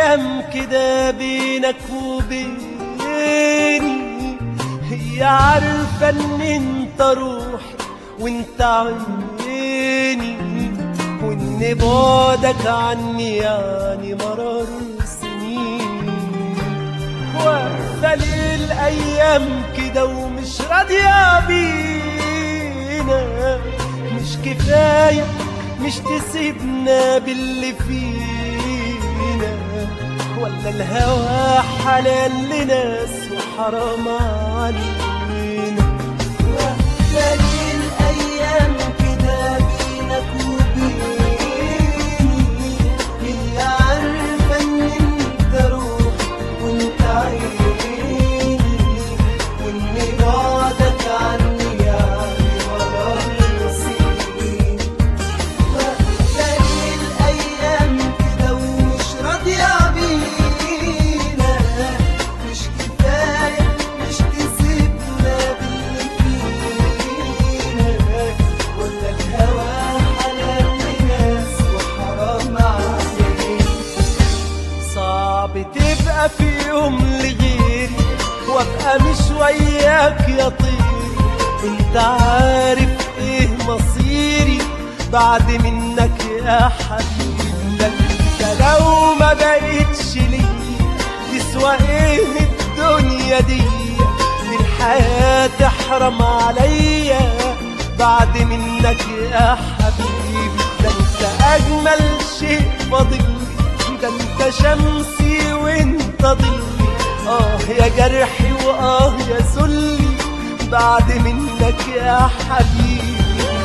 الايام كده بينك وبيني هي عارفة ان انت روحي وانت عيني وان بعدك عني يعني مرار السنين واقفة للأيام كده ومش راضية بينا مش كفاية مش تسيبنا باللي فينا ولا الهوى حلال لناس وحرام علينا واقفة للأيام كده بينك وبيني هي عارفة إن أنت روحي وأنت عيني وإن بعدك عني يعني مرار سنين واقفة للأيام كده ومش راضية بينا مش كفاية مش تسيبنا باللي فينا ولا الهوى حلال لناس وحرام عليك صعب تبقى في يوم لغيري وابقى مش وياك يا طيري انت عارف ايه مصيري بعد منك يا حبيبي ده انت لو ما بقتش لي تسوى ايه الدنيا دي دي الحياة تحرم عليا بعد منك يا حبيبي ده انت اجمل شيء فاضل ده انت شمسي وانت ضلي اه يا جرحي واه يا ذلي بعد منك يا حبيبي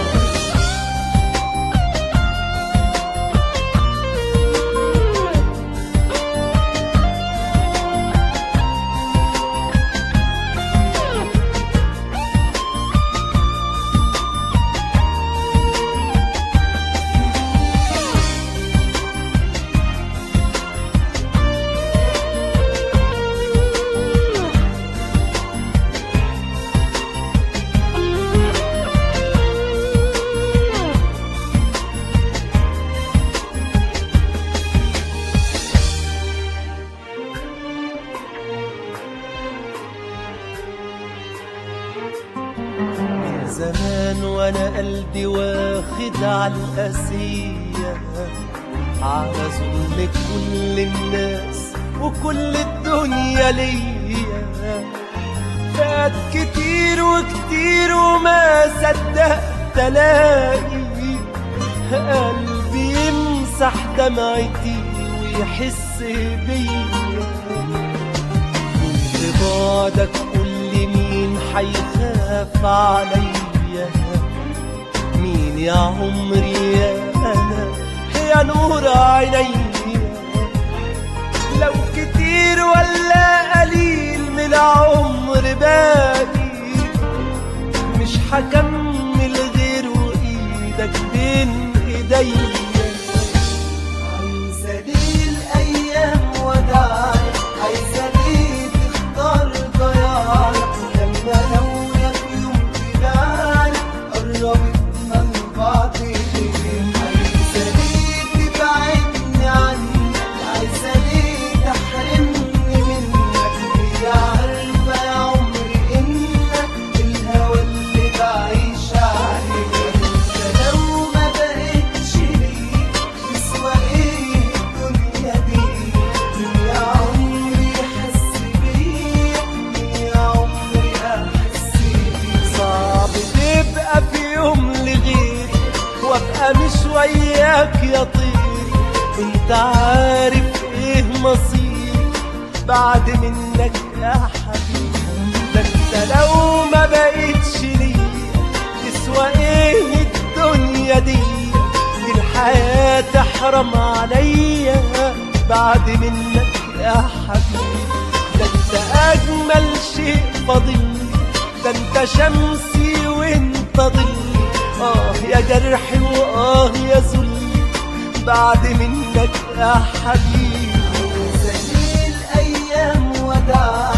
من زمان وانا قلبي واخد على القاسية على ظلم كل الناس وكل الدنيا ليا فات كتير وكتير وما صدقت الاقي قلبي يمسح دمعتي ويحس بيا كنت بعدك كل مين حيخاف عليا مين يا عمري يا انا يا نور عينيا لو كتير ولا قليل من العمر باقي مش هكمل غير وايدك بين ايديا عايزة ليه الأيام وداعي عايزة ليه تختار ضياعي لما ناوية في يوم تداري قربتنا لبعض ليه عايزة ليه تبعدني عنك عايزة ليه تحرمني منك هي عارفة يا عمري إنك الهوى اللي بعيش عليه انت لو ما بقتش ليه تسوى ايه الدنيا دي يا عمري حس بيا يا عمري احس بيك صعب تبقى في يوم لغيري وابقى مش وياك يا طيري انت عارف ايه مصيري بعد منك يا حبيبي ده انت لو ما بقتش ليا تسوى ايه الدنيا دي دي الحياة تحرم عليا بعد منك يا حبيبي ده انت اجمل شيء فاضل ده انت شمسي وانت ضلي اه يا جرحي واه يا ذلي بعد منك يا حبيبي زي الايام وداع